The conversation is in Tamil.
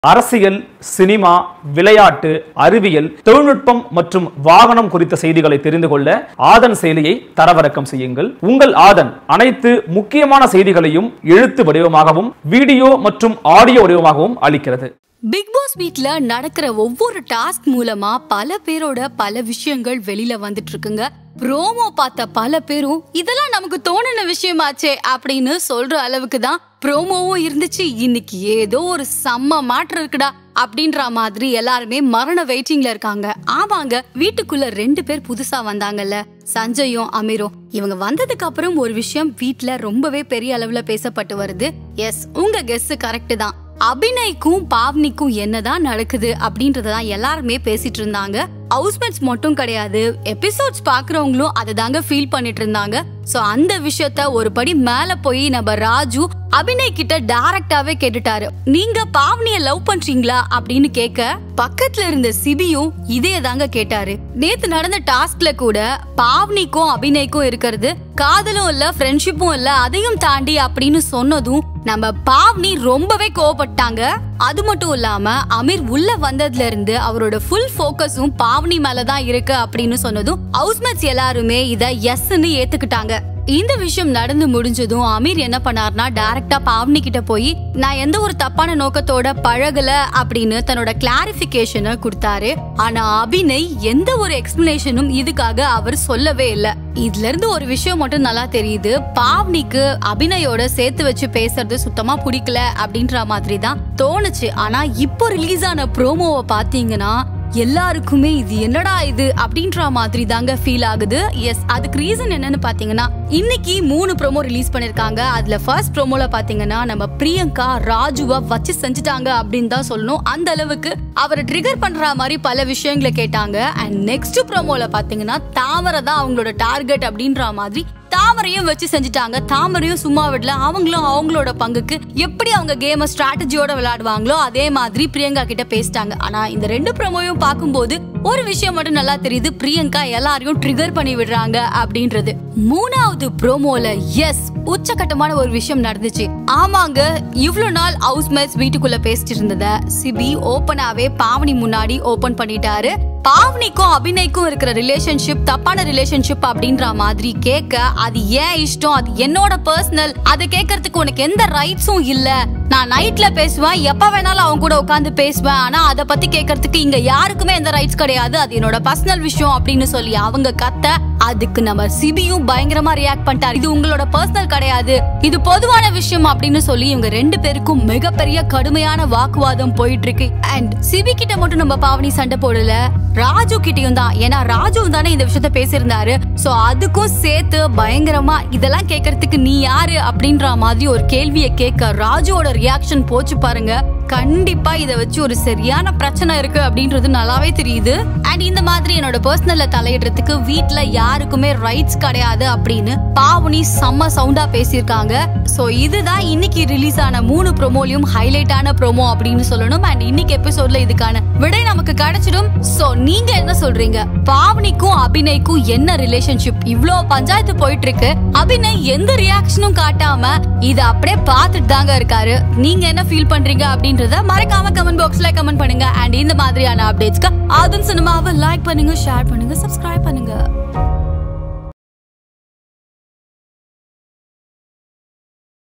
அரசியல் சினிமா விளையாட்டு அறிவியல் தொழில்நுட்பம் மற்றும் வாகனம் குறித்த செய்திகளை தெரிந்து கொள்ள ஆதன் செயலியை தரவிறக்கம் செய்யுங்கள் உங்கள் ஆதன் அனைத்து முக்கியமான செய்திகளையும் எழுத்து வடிவமாகவும் வீடியோ மற்றும் ஆடியோ வடிவமாகவும் அளிக்கிறது பிக் பாஸ் வீட்ல நடக்கிற ஒவ்வொரு டாஸ்க் மூலமா பல பேரோட பல விஷயங்கள் வெளியில வந்துட்டு இருக்குங்க ப்ரோமோ பார்த்த பல பேரும் இதெல்லாம் நமக்கு தோணுன விஷயமாச்சே அப்படின்னு சொல்ற அளவுக்கு தான் ப்ரோமோவும் இருந்துச்சு இன்னைக்கு ஏதோ ஒரு செம்ம மாற்றம் இருக்குடா அப்படின்ற மாதிரி எல்லாருமே மரண வெயிட்டிங்ல இருக்காங்க ஆமாங்க வீட்டுக்குள்ள ரெண்டு பேர் புதுசா வந்தாங்கல்ல சஞ்சயும் அமீரும் இவங்க வந்ததுக்கு அப்புறம் ஒரு விஷயம் வீட்ல ரொம்பவே பெரிய அளவுல பேசப்பட்டு வருது எஸ் உங்க கெஸ் கரெக்ட் தான் அபிநய்க்கும் பாவ்னிக்கும் என்னதான் நடக்குது அப்படின்றதான் எல்லாருமே பேசிட்டு இருந்தாங்க ஹவுஸ்மேட்ஸ் மட்டும் கிடையாது எபிசோட்ஸ் பாக்குறவங்களும் அதை தாங்க ஃபீல் பண்ணிட்டு இருந்தாங்க சோ அந்த விஷயத்த ஒரு படி மேல போய் நம்ம ராஜு அபிநய் கிட்ட டைரக்டாவே கேட்டுட்டாரு நீங்க பாவ்னிய லவ் பண்றீங்களா அப்படின்னு கேட்க பக்கத்துல இருந்த சிபியும் இதே தாங்க கேட்டாரு நேத்து நடந்த டாஸ்க்ல கூட பாவ்னிக்கும் அபிநய்க்கும் இருக்கிறது காதலும் இல்ல ஃப்ரெண்ட்ஷிப்பும் இல்ல அதையும் தாண்டி அப்படின்னு சொன்னதும் நம்ம பாவ்னி ரொம்பவே கோவப்பட்டாங்க அது மட்டும் இல்லாம அமீர் உள்ள வந்ததுல இருந்து அவரோட ஃபுல் ஃபோக்கஸும் பாவ்னி மேலதான் இருக்கு அப்படின்னு சொன்னதும் ஹவுஸ்மேட்ஸ் எல்லாருமே இத எஸ்ன்னு ஏத்துக்கிட்டாங்க இந்த விஷயம் நடந்து முடிஞ்சதும் அமீர் என்ன பண்ணார்னா டைரக்டா பாவ்னி கிட்ட போய் நான் எந்த ஒரு தப்பான நோக்கத்தோட பழகல அப்படின்னு தன்னோட கிளாரிபிகேஷனை கொடுத்தாரு ஆனா அபிநய் எந்த ஒரு எக்ஸ்பிளனேஷனும் இதுக்காக அவர் சொல்லவே இல்ல இதுல இருந்து ஒரு விஷயம் மட்டும் நல்லா தெரியுது பாவ்னிக்கு அபிநயோட சேர்த்து வச்சு பேசுறது சுத்தமா பிடிக்கல அப்படின்ற மாதிரி தான் தோணுச்சு ஆனா இப்போ ரிலீஸ் ஆன ப்ரோமோவை பாத்தீங்கன்னா எல்லாருக்குமே இது என்னடா இது அப்படின்ற மாதிரி தாங்க ஃபீல் ஆகுது எஸ் அதுக்கு ரீசன் என்னன்னு பாத்தீங்கன்னா இன்னைக்கு மூணு ப்ரோமோ ரிலீஸ் பண்ணிருக்காங்க அதுல ஃபர்ஸ்ட் ப்ரோமோல பாத்தீங்கன்னா நம்ம பிரியங்கா ராஜுவ வச்சு செஞ்சுட்டாங்க அப்படின்னு தான் சொல்லணும் அந்த அளவுக்கு அவரை ட்ரிகர் பண்ற மாதிரி பல விஷயங்களை கேட்டாங்க அண்ட் நெக்ஸ்ட் ப்ரோமோல பாத்தீங்கன்னா தாமரை தான் அவங்களோட டார்கெட் அப்படின்ற மாதிரி தாமரையும் வச்சு செஞ்சுட்டாங்க தாமரையும் சும்மா விடல அவங்களும் அவங்களோட பங்குக்கு எப்படி அவங்க கேம ஸ்ட்ராட்டஜியோட விளையாடுவாங்களோ அதே மாதிரி பிரியங்கா கிட்ட பேசிட்டாங்க ஆனா இந்த ரெண்டு ப்ரோமோயும் பார்க்கும்போது ஒரு விஷயம் மட்டும் நல்லா தெரியுது பிரியங்கா எல்லாரையும் ட்ரிகர் பண்ணி விடுறாங்க அப்படின்றது மூணாவது ப்ரோமோல எஸ் உச்சகட்டமான ஒரு விஷயம் நடந்துச்சு ஆமாங்க இவ்வளவு நாள் ஹவுஸ்மேட்ஸ் வீட்டுக்குள்ள பேசிட்டு இருந்தத சிபி ஓப்பனாவே பாவனி முன்னாடி ஓபன் பண்ணிட்டாரு பாவனிக்கும் அபிநய்க்கும் இருக்கிற ரிலேஷன்ஷிப் தப்பான ரிலேஷன்ஷிப் அப்படின்ற மாதிரி கேட்க அது ஏன் இஷ்டம் அது என்னோட பர்சனல் அதை கேட்கறதுக்கு உனக்கு எந்த ரைட்ஸும் இல்ல நான் நைட்ல பேசுவேன் எப்ப வேணாலும் அவங்க கூட உட்காந்து பேசுவேன் ஆனா அதை பத்தி கேட்கறதுக்கு இங்க யாருக்குமே எந்த ரைட்ஸ் கிடையாது அது என்னோட பர்சனல் விஷயம் அப்படின்னு சொல்லி அவங்க கத்த அதுக்கு நம்ம சிபியும் பயங்கரமா ரியாக்ட் பண்ணிட்டாரு இது உங்களோட பர்சனல் கிடையாது இது பொதுவான விஷயம் அப்படின்னு சொல்லி இவங்க ரெண்டு பேருக்கும் மிகப்பெரிய கடுமையான வாக்குவாதம் போயிட்டு இருக்கு அண்ட் சிபி கிட்ட மட்டும் நம்ம பாவனி சண்டை போடல ராஜு கிட்டயும் தான் ஏன்னா ராஜு தானே இந்த விஷயத்த பேசியிருந்தாரு சோ அதுக்கும் சேர்த்து பயங்கரமா இதெல்லாம் கேட்கறதுக்கு நீ யாரு அப்படின்ற மாதிரி ஒரு கேள்வியை கேட்க ராஜுவோட ரியாக்ஷன் போச்சு பாருங்க கண்டிப்பா இத வச்சு ஒரு சரியான பிரச்சனை இருக்கு அப்படின்றது நல்லாவே தெரியுது அண்ட் இந்த மாதிரி என்னோட பர்சனல்ல தலையிடுறதுக்கு வீட்ல யாருக்குமே ரைட்ஸ் கிடையாது அப்படின்னு பாவனி செம்ம சவுண்டா பேசியிருக்காங்க சோ இதுதான் இன்னைக்கு ரிலீஸ் ஆன மூணு ப்ரோமோலையும் ஹைலைட்டான ப்ரோமோ அப்படின்னு சொல்லணும் அண்ட் இன்னைக்கு எபிசோட்ல இதுக்கான விடை நமக்கு கிடைச்சிடும் சோ நீங்க என்ன சொல்றீங்க பாவனிக்கும் அபிநய்க்கும் என்ன ரிலேஷன்ஷிப் இவ்ளோ பஞ்சாயத்து போயிட்டு இருக்கு அபிநய் எந்த ரியாக்ஷனும் காட்டாம இத அப்படியே பார்த்துட்டு தாங்க இருக்காரு நீங்க என்ன ஃபீல் பண்றீங்க அப்படின்றத மறக்காம கமெண்ட் பாக்ஸ்ல கமெண்ட் பண்ணுங்க அண்ட் இந்த மாதிரியான அப்டேட்ஸ்க்கு ஆதன் சினிமாவை லைக் பண்ணுங்க ஷேர் பண்ணுங்க சப்ஸ்கிரைப் பண்ணுங்க